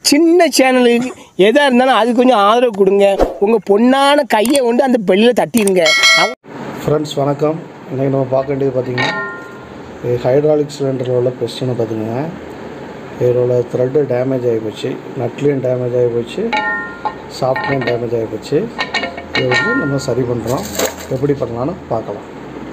சின்ன சேனலுக்கு எதாக இருந்தாலும் அது கொஞ்சம் ஆதரவு கொடுங்க உங்கள் பொண்ணான கையை கொண்டு அந்த பெல்லில் தட்டிடுங்க அவங்க ஃப்ரெண்ட்ஸ் வணக்கம் இன்றைக்கி நம்ம பார்க்க வேண்டியது பார்த்திங்கன்னா இது ஹைட்ராலிக் சிலிண்டரில் உள்ள கொஸ்டினை பார்த்துங்க இதோட த்ரெட்டு டேமேஜ் ஆகி போச்சு நட்லேயும் டேமேஜ் ஆகி போச்சு சாஃப்ட்லேயும் டேமேஜ் ஆகி போச்சு இதை வந்து நம்ம சரி பண்ணுறோம் எப்படி பண்ணலான்னு பார்க்கலாம்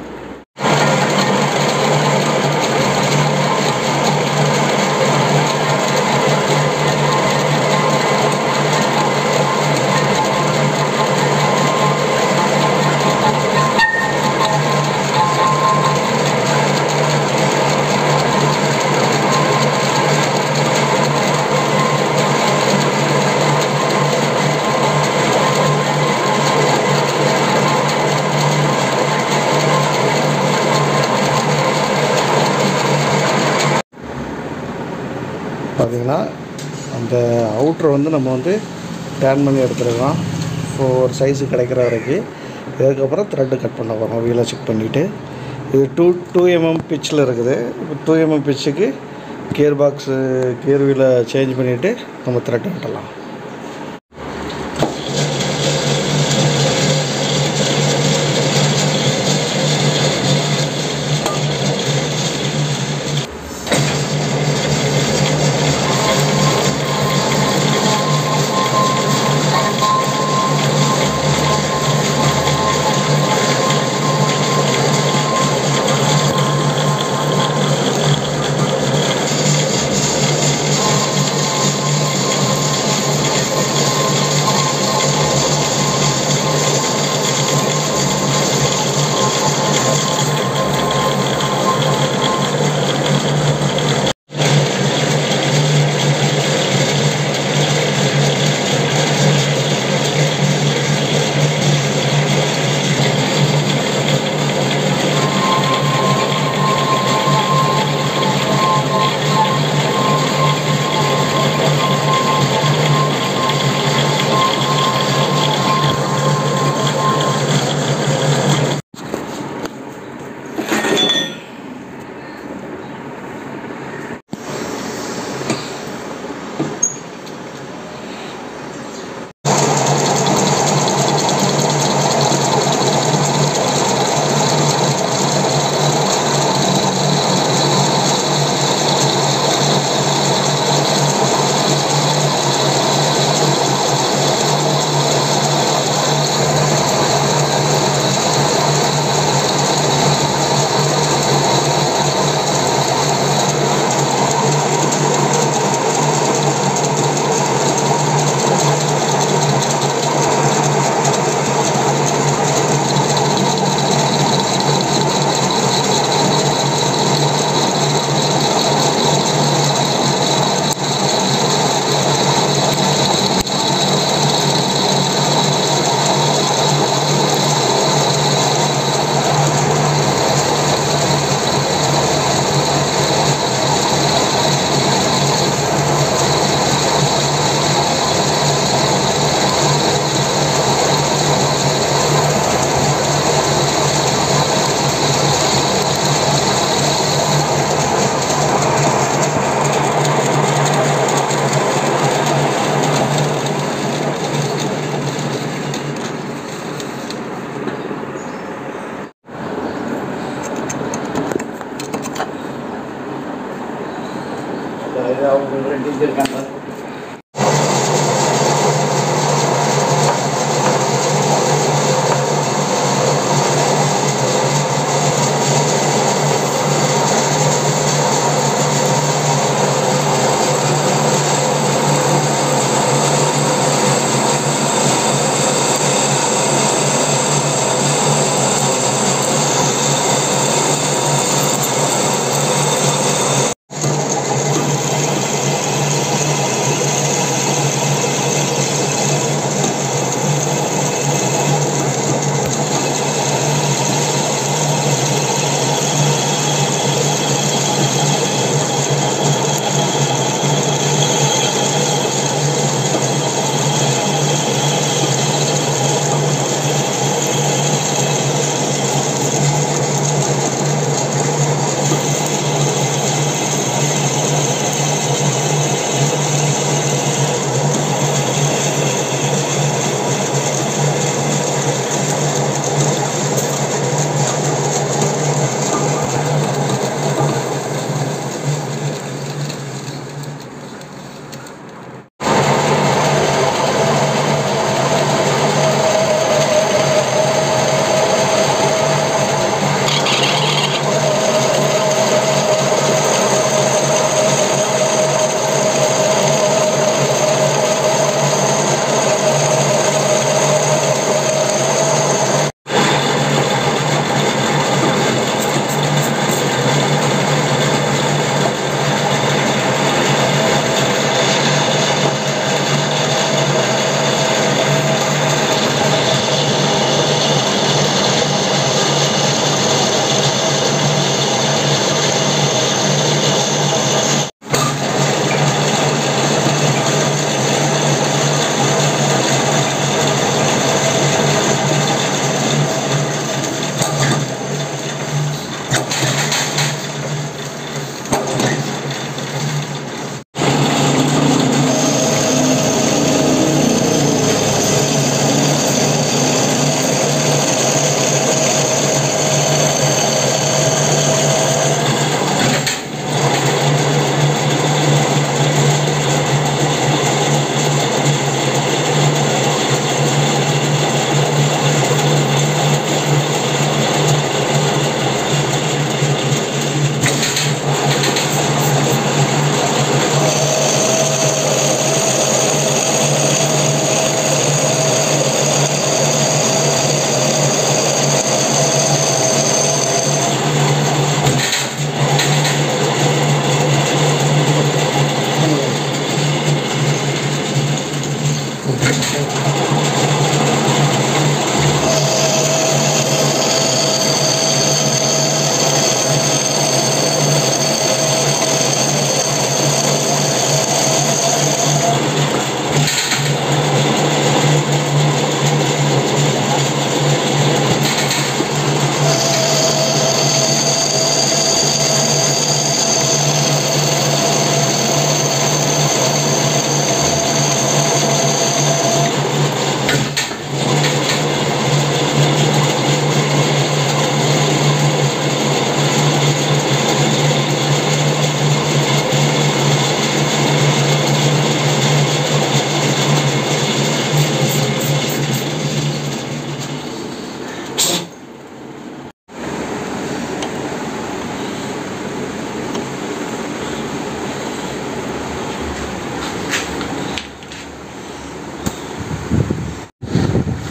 பார்த்திங்கன்னா அந்த அவுட்ரு வந்து நம்ம வந்து டேன் பண்ணி எடுத்துருக்கோம் ஸோ ஒரு சைஸு கிடைக்கிற வரைக்கும் இதுக்கப்புறம் த்ரெட்டு கட் பண்ண போகிறோம் வீலை செக் பண்ணிவிட்டு இது டூ டூ எம்எம் பிச்சில் இருக்குது இப்போ டூ எம்எம் பிச்சுக்கு கியர் பாக்ஸு கியர் வீலை சேஞ்ச் பண்ணிவிட்டு நம்ம த்ரெட்டு கட்டலாம்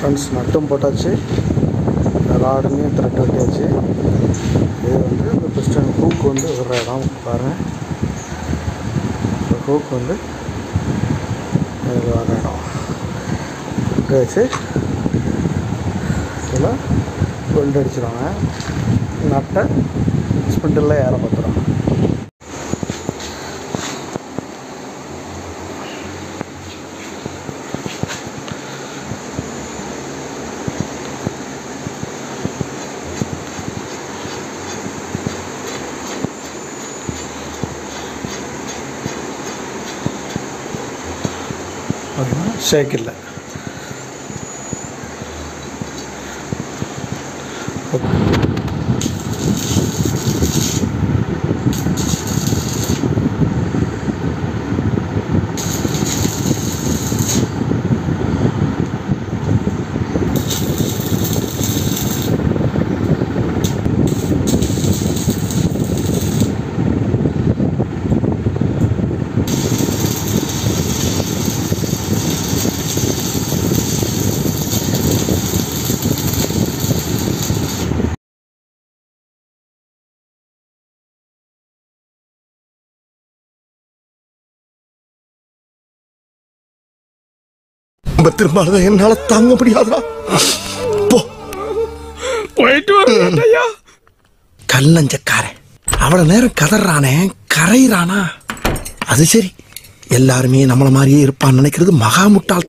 ஃப்ரெண்ட்ஸ் நட்டும் போட்டாச்சு ராடுலையும் த்ரெட் வெட்டியாச்சு இது வந்து இந்த பிஸ்டன் ஹூக் வந்து விடுற இடம் பாருங்க இந்த ஹூக் வந்து இது வர இடம் இங்கே வச்சு இதில் வெல்ட் அடிச்சிடுவாங்க நட்டை ஸ்பிண்டில் ஏற பார்த்துருவாங்க பார்த்தீங்கன்னா ஷேக் இல்லை நம்ம திரும்ப என்னால தாங்க முடியாதுடா போ போயிட்டு வரேன் ஐயா கல்லஞ்சக்காரன் அவ்வளவு நேரம் கதறானே கரையிறானா அது சரி எல்லாருமே நம்மள மாதிரியே இருப்பான்னு நினைக்கிறது மகா முட்டாள்